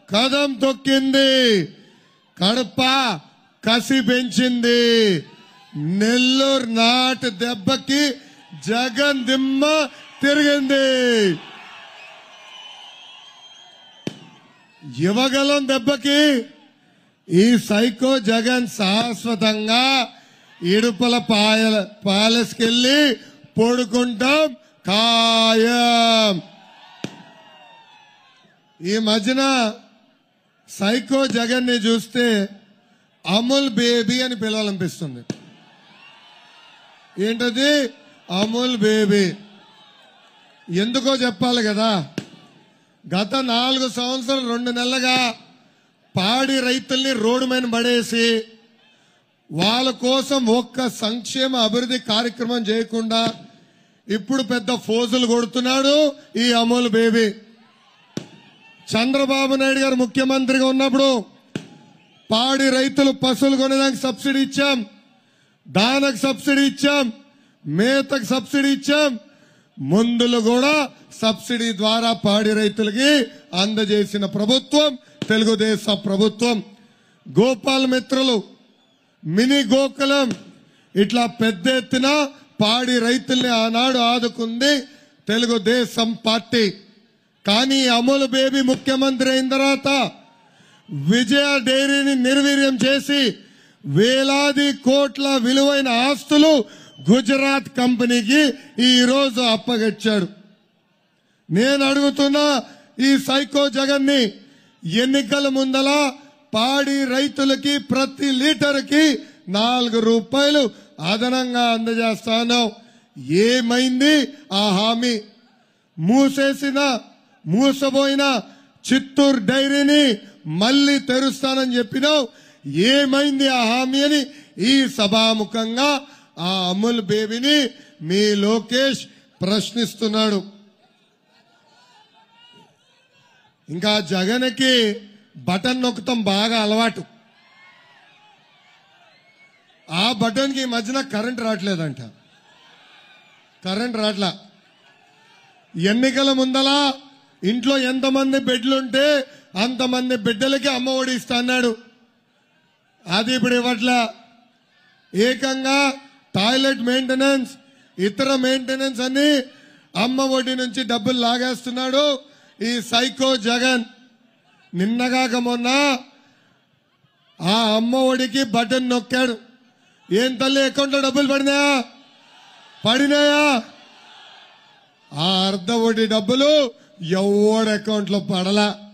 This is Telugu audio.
కదం తొక్కింది కడప కసి పెంచింది నెల్లూరు నాటు దెబ్బకి జగన్ దిమ్మ తిరిగింది యువగలం దెబ్బకి ఈ సైకో జగన్ శాశ్వతంగా ఇడుపల పాయల ప్యాలెస్కి వెళ్ళి పడుకుంటాం ఖాయం ఈ మధ్యన సైకో జగన్ ని చూస్తే అమూల్ బేబీ అని పిలవాలనిపిస్తుంది ఏంటది అమూల్ బేబీ ఎందుకో చెప్పాలి కదా గత నాలుగు సంవత్సరాలు రెండు నెలలుగా పాడి రైతుల్ని రోడ్డు మీద పడేసి వాళ్ళ కోసం ఒక్క సంక్షేమ అభివృద్ధి కార్యక్రమం చేయకుండా ఇప్పుడు పెద్ద ఫోజులు కొడుతున్నాడు ఈ అమూల్ బేబీ చంద్రబాబు నాయుడు గారు ముఖ్యమంత్రిగా ఉన్నప్పుడు పాడి రైతులు పశువులు కొనేదానికి సబ్సిడీ ఇచ్చాం దానికి సబ్సిడీ ఇచ్చాం మేతకు సబ్సిడీ ఇచ్చాం మందులు కూడా సబ్సిడీ ద్వారా పాడి రైతులకి అందజేసిన ప్రభుత్వం తెలుగుదేశం ప్రభుత్వం గోపాల్ మిత్రులు మినీ గోకులం ఇట్లా పెద్ద ఎత్తున పాడి రైతుల్ని ఆనాడు ఆదుకుంది తెలుగుదేశం పార్టీ కానీ అమూల్ బేబీ ముఖ్యమంత్రి అయిన తర్వాత విజయ డైరీని నిర్వీర్యం చేసి వేలాది కోట్ల విలువైన ఆస్తులు గుజరాత్ కంపెనీకి ఈ రోజు అప్పగచ్చాడు నేను అడుగుతున్నా ఈ సైకో జగన్ ని ఎన్నికల ముందల పాడి రైతులకి ప్రతి లీటర్కి నాలుగు రూపాయలు అదనంగా అందజేస్తాను ఏమైంది ఆ హామీ మూసేసిన మూసబోయిన చిత్తూరు డైరీని మళ్ళీ తెరుస్తానని చెప్పినావు ఏమైంది ఆ హామీ అని ఈ సభాముఖంగా ఆ అమూల్ బేబీని మీ లోకేష్ ప్రశ్నిస్తున్నాడు ఇంకా జగన్కి బటన్ నొక్కటం బాగా అలవాటు ఆ బటన్కి ఈ మధ్యన కరెంట్ రావట్లేదంట కరెంట్ రావట్లా ఎన్నికల ముందల ఇంట్లో ఎంతమంది బిడ్డలుంటే అంతమంది బిడ్డలకి అమ్మ ఒడి ఇస్తా అన్నాడు అది ఇప్పుడు ఇవ్వట్లా ఏకంగా టాయిలెట్ మెయింటెనెన్స్ ఇతర మెయింటెనెన్స్ అని అమ్మ ఒడి నుంచి డబ్బులు లాగేస్తున్నాడు ఈ సైకో జగన్ నిన్నగాక మొన్న ఆ అమ్మ ఒడికి బటన్ నొక్కాడు ఏం తల్లి అకౌంట్లో డబ్బులు పడినాయా పడినాయా ఆ అర్ధ వడ్డీ డబ్బులు ఎవడి అకౌంట్లో పడలా